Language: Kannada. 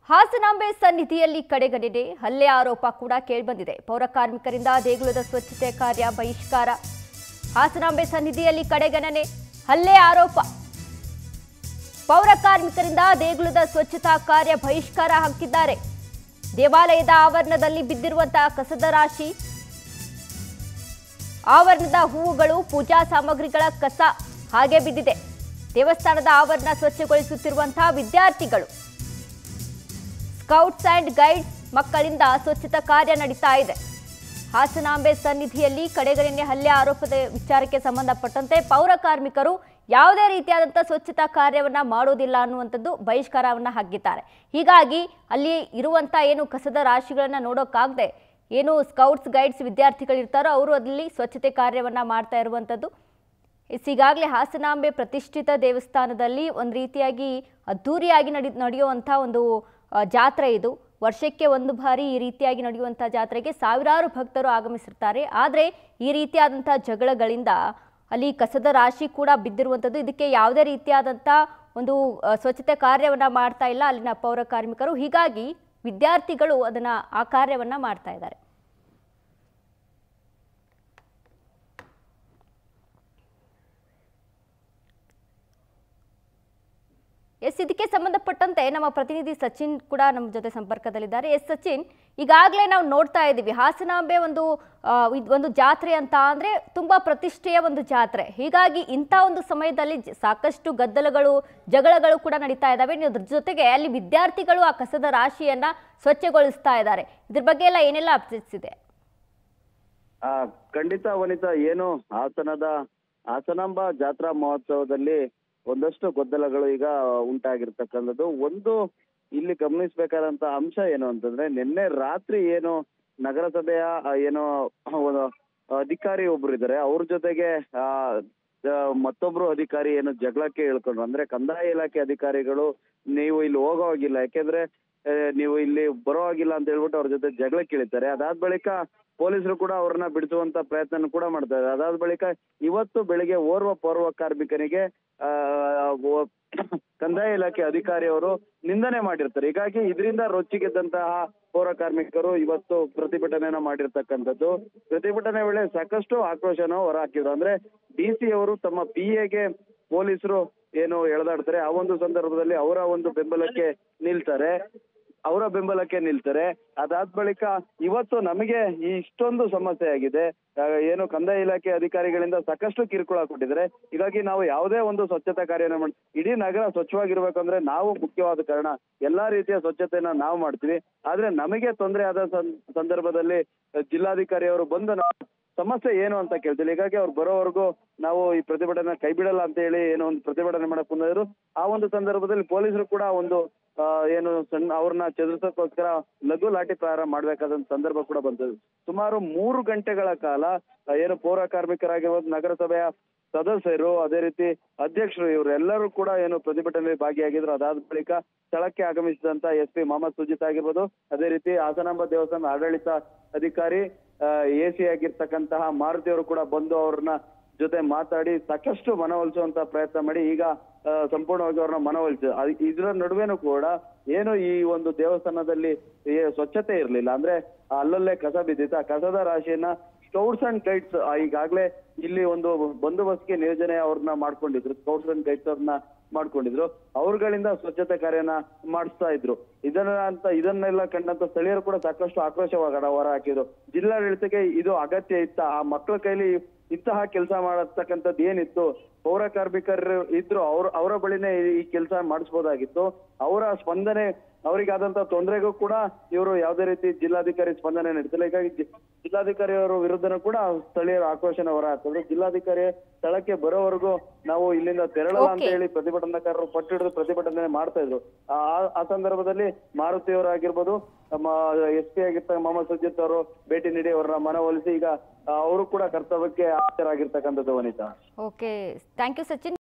ಹಾಸನಾಂಬೆ ಸನ್ನಿಧಿಯಲ್ಲಿ ಕಡೆಗಣನೆ ಹಲ್ಲೆ ಆರೋಪ ಕೂಡ ಕೇಳಿಬಂದಿದೆ ಪೌರ ಕಾರ್ಮಿಕರಿಂದ ದೇಗುಲದ ಸ್ವಚ್ಛತೆ ಕಾರ್ಯ ಬಹಿಷ್ಕಾರ ಹಾಸನಾಂಬೆ ಸನ್ನಿಧಿಯಲ್ಲಿ ಕಡೆಗಣನೆ ಹಲ್ಲೆ ಆರೋಪ ಪೌರ ಕಾರ್ಮಿಕರಿಂದ ದೇಗುಲದ ಸ್ವಚ್ಛತಾ ಕಾರ್ಯ ಬಹಿಷ್ಕಾರ ಹಾಕಿದ್ದಾರೆ ದೇವಾಲಯದ ಆವರಣದಲ್ಲಿ ಬಿದ್ದಿರುವಂತಹ ಕಸದ ರಾಶಿ ಆವರಣದ ಹೂವುಗಳು ಪೂಜಾ ಸಾಮಗ್ರಿಗಳ ಕಸ ಹಾಗೆ ಬಿದ್ದಿದೆ ದೇವಸ್ಥಾನದ ಆವರಣ ಸ್ವಚ್ಛಗೊಳಿಸುತ್ತಿರುವಂತಹ ವಿದ್ಯಾರ್ಥಿಗಳು ಸ್ಕೌಟ್ಸ್ ಅಂಡ್ ಗೈಡ್ಸ್ ಮಕ್ಕಳಿಂದ ಸ್ವಚ್ಛತಾ ಕಾರ್ಯ ನಡೀತಾ ಇದೆ ಹಾಸನಾಂಬೆ ಸನ್ನಿಧಿಯಲ್ಲಿ ಕಡೆಗಣನೆ ಹಲ್ಲೆ ಆರೋಪದ ವಿಚಾರಕ್ಕೆ ಸಂಬಂಧಪಟ್ಟಂತೆ ಪೌರ ಕಾರ್ಮಿಕರು ಯಾವುದೇ ರೀತಿಯಾದಂಥ ಸ್ವಚ್ಛತಾ ಕಾರ್ಯವನ್ನ ಮಾಡೋದಿಲ್ಲ ಅನ್ನುವಂಥದ್ದು ಬಹಿಷ್ಕಾರವನ್ನ ಹಾಕಿದ್ದಾರೆ ಹೀಗಾಗಿ ಅಲ್ಲಿ ಇರುವಂಥ ಏನು ಕಸದ ರಾಶಿಗಳನ್ನ ನೋಡೋಕ್ಕಾಗದೆ ಏನು ಸ್ಕೌಟ್ಸ್ ಗೈಡ್ಸ್ ವಿದ್ಯಾರ್ಥಿಗಳಿರ್ತಾರೋ ಅವರು ಅಲ್ಲಿ ಸ್ವಚ್ಛತೆ ಕಾರ್ಯವನ್ನ ಮಾಡ್ತಾ ಇರುವಂಥದ್ದು ಎಸ್ ಈಗಾಗಲೇ ಹಾಸನಾಂಬೆ ಪ್ರತಿಷ್ಠಿತ ದೇವಸ್ಥಾನದಲ್ಲಿ ಒಂದು ರೀತಿಯಾಗಿ ಅದ್ಧೂರಿಯಾಗಿ ನಡಿ ನಡೆಯುವಂಥ ಒಂದು ಆ, ಜಾತ್ರೆ ಇದು ವರ್ಷಕ್ಕೆ ಒಂದು ಬಾರಿ ಈ ರೀತಿಯಾಗಿ ನಡೆಯುವಂಥ ಜಾತ್ರೆಗೆ ಸಾವಿರಾರು ಭಕ್ತರು ಆಗಮಿಸಿರ್ತಾರೆ ಆದರೆ ಈ ರೀತಿಯಾದಂಥ ಜಗಳಗಳಿಂದ ಅಲ್ಲಿ ಕಸದ ರಾಶಿ ಕೂಡ ಬಿದ್ದಿರುವಂಥದ್ದು ಇದಕ್ಕೆ ಯಾವುದೇ ರೀತಿಯಾದಂಥ ಒಂದು ಆ, ಸ್ವಚ್ಛತೆ ಕಾರ್ಯವನ್ನು ಮಾಡ್ತಾ ಇಲ್ಲ ಅಲ್ಲಿನ ಪೌರ ಕಾರ್ಮಿಕರು ಹೀಗಾಗಿ ವಿದ್ಯಾರ್ಥಿಗಳು ಅದನ್ನು ಆ ಕಾರ್ಯವನ್ನು ಮಾಡ್ತಾ ಇದ್ದಾರೆ ಎಸ್ ಇದಕ್ಕೆ ಸಂಬಂಧಪಟ್ಟಂತೆ ನಮ್ಮ ಪ್ರತಿನಿಧಿ ಸಚಿನ್ ಕೂಡ ನಮ್ಮ ಜೊತೆ ಸಂಪರ್ಕದಲ್ಲಿದ್ದಾರೆ ಎಸ್ ಸಚಿನ್ ಈಗಾಗಲೇ ನಾವು ನೋಡ್ತಾ ಇದ್ದೀವಿ ಹಾಸನಾಂಬೆ ಒಂದು ಆ, ಇದ್ ಒಂದು ಜಾತ್ರೆ ಅಂತ ಅಂದ್ರೆ ತುಂಬಾ ಪ್ರತಿಷ್ಠೆಯ ಒಂದು ಜಾತ್ರೆ ಹೀಗಾಗಿ ಇಂಥ ಒಂದು ಸಮಯದಲ್ಲಿ ಜ- ಸಾಕಷ್ಟು ಗದ್ದಲಗಳು ಜಗಳಗಳು ಕೂಡ ನಡೀತಾ ಇದ್ದಾವೆ ನೀವು ಅದ್ರ ಜೊತೆಗೆ ಅಲ್ಲಿ ವಿದ್ಯಾರ್ಥಿಗಳು ಆ ಕಸದ ರಾಶಿಯನ್ನ ಸ್ವಚ್ಛಗೊಳಿಸ್ತಾ ಇದ್ದಾರೆ ಇದ್ರ ಬಗ್ಗೆ ಎಲ್ಲ ಏನೆಲ್ಲ ಅಪ್ಡೇಟ್ಸ್ ಇದೆ ಆ ಖಂಡಿತ ವನಿತಾ ಏನು ಹಾಸನದ ಹಾಸನಾಂಬ ಜಾತ್ರಾ ಮಹೋತ್ಸವದಲ್ಲಿ ಒಂದಷ್ಟು ಗೊಂದಲಗಳು ಈಗ ಉಂಟಾಗಿರ್ತಕ್ಕಂಥದ್ದು ಒಂದು ಇಲ್ಲಿ ಗಮನಿಸಬೇಕಾದಂತ ಅಂಶ ಏನು ಅಂತಂದ್ರೆ ನಿನ್ನೆ ರಾತ್ರಿ ಏನು ನಗರಸಭೆಯ ಆ, ಏನು ಒಂದು ಅಧಿಕಾರಿ ಒಬ್ರು ಇದ್ದಾರೆ ಅವ್ರ ಜೊತೆಗೆ ಆ ಆ, ಮತ್ತೊಬ್ರು ಅಧಿಕಾರಿ ಏನು ಜಗಳಕ್ಕೆ ಇಳ್ಕೊಂಡ್ರು ಅಂದ್ರೆ ಕಂದಾಯ ಇಲಾಖೆ ಅಧಿಕಾರಿಗಳು ನೀವು ಇಲ್ಲಿ ಹೋಗೋ ಹಾಗಿಲ್ಲ ಯಾಕೆಂದ್ರೆ ಆ, ನೀವು ಇಲ್ಲಿ ಬರೋ ಹಾಗಿಲ್ಲ ಅಂತ ಹೇಳ್ಬಿಟ್ಟು ಅವ್ರ ಜೊತೆ ಜಗಳಕ್ಕೆ ಇಳಿತಾರೆ ಅದಾದ ಬಳಿಕ ಪೊಲೀಸರು ಕೂಡ ಅವ್ರನ್ನ ಬಿಡಿಸುವಂತ ಪ್ರಯತ್ನ ಕೂಡ ಮಾಡ್ತಾ ಇದ್ದಾರೆ ಅದಾದ ಬಳಿಕ ಇವತ್ತು ಬೆಳಿಗ್ಗೆ ಓರ್ವ ಪೌರ್ವ ಕಾರ್ಮಿಕನಿಗೆ ಆ ಓ- ಕಂದಾಯ ಇಲಾಖೆ ಅಧಿಕಾರಿಯವರು ನಿಂದನೆ ಮಾಡಿರ್ತಾರೆ ಹೀಗಾಗಿ ಇದರಿಂದ ರೊಚ್ಚಿಗೆದ್ದಂತಹ ಪೌರ ಕಾರ್ಮಿಕರು ಇವತ್ತು ಪ್ರತಿಭಟನೆಯನ್ನ ಮಾಡಿರ್ತಕ್ಕಂಥದ್ದು ಪ್ರತಿಭಟನೆ ವೇಳೆ ಸಾಕಷ್ಟು ಆಕ್ರೋಶನ ಹೊರಹಾಕಿದ್ರು ಅಂದ್ರೆ ಡಿ ಸಿ ಅವರು ತಮ್ಮ ಪಿ ಎಗೆ ಪೊಲೀಸರು ಏನು ಎಳೆದಾಡ್ತಾರೆ ಆ ಒಂದು ಸಂದರ್ಭದಲ್ಲಿ ಅವರ ಒಂದು ಬೆಂಬಲಕ್ಕೆ ನಿಲ್ತಾರೆ ಅವರ ಬೆಂಬಲಕ್ಕೆ ನಿಲ್ತಾರೆ ಅದಾದ ಬಳಿಕ ಇವತ್ತು ನಮಗೆ ಈ ಇಷ್ಟೊಂದು ಸಮಸ್ಯೆ ಆಗಿದೆ ಆ, ಏನು ಕಂದಾಯ ಇಲಾಖೆ ಅಧಿಕಾರಿಗಳಿಂದ ಸಾಕಷ್ಟು ಕಿರುಕುಳ ಕೊಟ್ಟಿದ್ದಾರೆ ಹೀಗಾಗಿ ನಾವು ಯಾವುದೇ ಒಂದು ಸ್ವಚ್ಛತಾ ಕಾರ್ಯನ ಮಾಡಿ ಇಡೀ ನಗರ ಸ್ವಚ್ಛವಾಗಿರ್ಬೇಕಂದ್ರೆ ನಾವು ಮುಖ್ಯವಾದ ಕಾರಣ ಎಲ್ಲಾ ರೀತಿಯ ಸ್ವಚ್ಛತೆಯನ್ನ ನಾವು ಮಾಡ್ತೀವಿ ಆದ್ರೆ ನಮಗೆ ತೊಂದರೆ ಆದ ಸಂ- ಸಂದರ್ಭದಲ್ಲಿ ಜಿಲ್ಲಾಧಿಕಾರಿ ಅವರು ಬಂದು ನಾವು ಸಮಸ್ಯೆ ಏನು ಅಂತ ಕೇಳ್ತೀವಿ ಹೀಗಾಗಿ ಅವ್ರು ಬರೋವರೆಗೂ ನಾವು ಈ ಪ್ರತಿಭಟನೆ ಕೈ ಬಿಡಲ್ಲ ಅಂತ ಹೇಳಿ ಏನೋ ಒಂದು ಪ್ರತಿಭಟನೆ ಮಾಡಕ್ ಬಂದಿದ್ರು ಆ ಒಂದು ಸಂದರ್ಭದಲ್ಲಿ ಪೊಲೀಸರು ಕೂಡ ಒಂದು ಆ, ಏನು ಸಣ್ಣ ಅವ್ರನ್ನ ಚದುರಿಸೋಕ್ಕೋಸ್ಕರ ಲಘು ಲಾಠಿ ಪ್ರಹಾರ ಮಾಡ್ಬೇಕಾದಂತ ಸಂದರ್ಭ ಕೂಡ ಬಂತು ಸುಮಾರು ಮೂರು ಗಂಟೆಗಳ ಕಾಲ ಆ, ಏನು ಪೌರ ಕಾರ್ಮಿಕರಾಗಿರ್ಬೋದು ನಗರಸಭೆಯ ಸದಸ್ಯರು ಅದೇ ರೀತಿ ಅಧ್ಯಕ್ಷರು ಇವರೆಲ್ಲರೂ ಕೂಡ ಏನು ಪ್ರತಿಭಟನೆಯಲ್ಲಿ ಭಾಗಿಯಾಗಿದ್ರು ಅದಾದ ಬಳಿಕ ಸ್ಥಳಕ್ಕೆ ಆಗಮಿಸಿದಂತ ಎಸ್ ಪಿ ಮೊಹಮ್ಮದ್ ಸುಜಿತ್ ಆಗಿರ್ಬೋದು ಅದೇ ರೀತಿ ಹಾಸನಾಂಬ ದೇವಸ್ಥಾನ ಆಡಳಿತ ಅಧಿಕಾರಿ ಎ ಸಿ ಆಗಿರ್ತಕ್ಕಂತಹ ಮಾರುತಿ ಅವರು ಕೂಡ ಬಂದು ಅವ್ರನ್ನ ಜೊತೆ ಮಾತಾಡಿ ಸಾಕಷ್ಟು ಮನವೊಲಿಸುವಂತ ಪ್ರಯತ್ನ ಮಾಡಿ ಈಗ ಆ, ಸಂಪೂರ್ಣವಾಗಿ ಅವ್ರನ್ನ ಮನವೊಲಿಸಿ ಅದ್- ಇದ್ರ ನಡುವೆನೂ ಕೂಡ ಏನು ಈ ಒಂದು ದೇವಸ್ಥಾನದಲ್ಲಿ ಈ ಸ್ವಚ್ಛತೆ ಇರ್ಲಿಲ್ಲ ಅಂದ್ರೆ ಅಲ್ಲಲ್ಲೇ ಕಸ ಬಿದ್ದಿತ್ತು ಆ ಕಸದ ರಾಶಿಯನ್ನ ಸ್ಕೌಟ್ಸ್ ಅಂಡ್ ಗೈಡ್ಸ್ ಈಗಾಗ್ಲೇ ಇಲ್ಲಿ ಒಂದು ಬಂದೋಬಸ್ತ್ಗೆ ನಿಯೋಜನೆ ಅವ್ರನ್ನ ಮಾಡ್ಕೊಂಡಿದ್ರು ಸ್ಕೌಟ್ಸ್ ಅಂಡ್ ಗೈಡ್ಸ್ ಅವ್ರನ್ನ ಮಾಡ್ಕೊಂಡಿದ್ರು ಅವ್ರಗಳಿಂದ ಸ್ವಚ್ಛತೆ ಕಾರ್ಯನ ಮಾಡಿಸ್ತಾ ಇದ್ರು ಇದನ್ನ ಅಂತ ಇದನ್ನೆಲ್ಲ ಕಂಡಂತ ಸ್ಥಳೀಯರು ಕೂಡ ಸಾಕಷ್ಟು ಆಕ್ರೋಶವಾಗ ಹೊರ ಹಾಕಿದ್ರು ಜಿಲ್ಲಾಡಳಿತಕ್ಕೆ ಇದು ಅಗತ್ಯ ಇತ್ತ ಆ ಮಕ್ಕಳ ಕೈಲಿ ಇಂತಹ ಕೆಲಸ ಮಾಡತಕ್ಕಂಥದ್ದು ಏನಿತ್ತು ಪೌರ ಕಾರ್ಮಿಕರು ಇದ್ರು ಅವ್ರ ಅವರ ಬಳಿನೇ ಈ ಕೆಲಸ ಮಾಡಿಸ್ಬೋದಾಗಿತ್ತು ಅವರ ಸ್ಪಂದನೆ ಅವರಿಗಾದಂತ ತೊಂದರೆಗೂ ಕೂಡ ಇವರು ಯಾವುದೇ ರೀತಿ ಜಿಲ್ಲಾಧಿಕಾರಿ ಸ್ಪಂದನೆ ನೀಡ್ತಿಲ್ಲ ಹೀಗಾಗಿ ಜಿ- ಜಿಲ್ಲಾಧಿಕಾರಿ ಅವರ ವಿರುದ್ಧನೂ ಕೂಡ ಸ್ಥಳೀಯರು ಆಕ್ರೋಶನ ಹೊರ ಹಾಕಿದ್ರು ಜಿಲ್ಲಾಧಿಕಾರಿ ಸ್ಥಳಕ್ಕೆ ಬರೋವರೆಗೂ ನಾವು ಇಲ್ಲಿಂದ ತೆರಳಲ್ಲ ಅಂತ Okay. ಹೇಳಿ ಪ್ರತಿಭಟನಾಕಾರರು ಪಟ್ಟು ಹಿಡಿದು ಪ್ರತಿಭಟನೆ ಮಾಡ್ತಾ ಇದ್ರು ಆ ಆ ಸಂದರ್ಭದಲ್ಲಿ ಮಾರುತಿ ಅವರಾಗಿರ್ಬೋದು ನಮ್ಮ ಎಸ್ ಪಿ ಆಗಿರ್ತ ಮೊಹಮ್ಮದ್ ಸುಜಿತ್ ಅವರು ಭೇಟಿ ನೀಡಿ ಅವರನ್ನ ಮನವೊಲಿಸಿ ಈಗ ಅವರು ಕೂಡ ಕರ್ತವ್ಯಕ್ಕೆ ಹಾಜರಾಗಿರ್ತಕ್ಕಂಥದ್ದು Vanitha okay thank you Sachin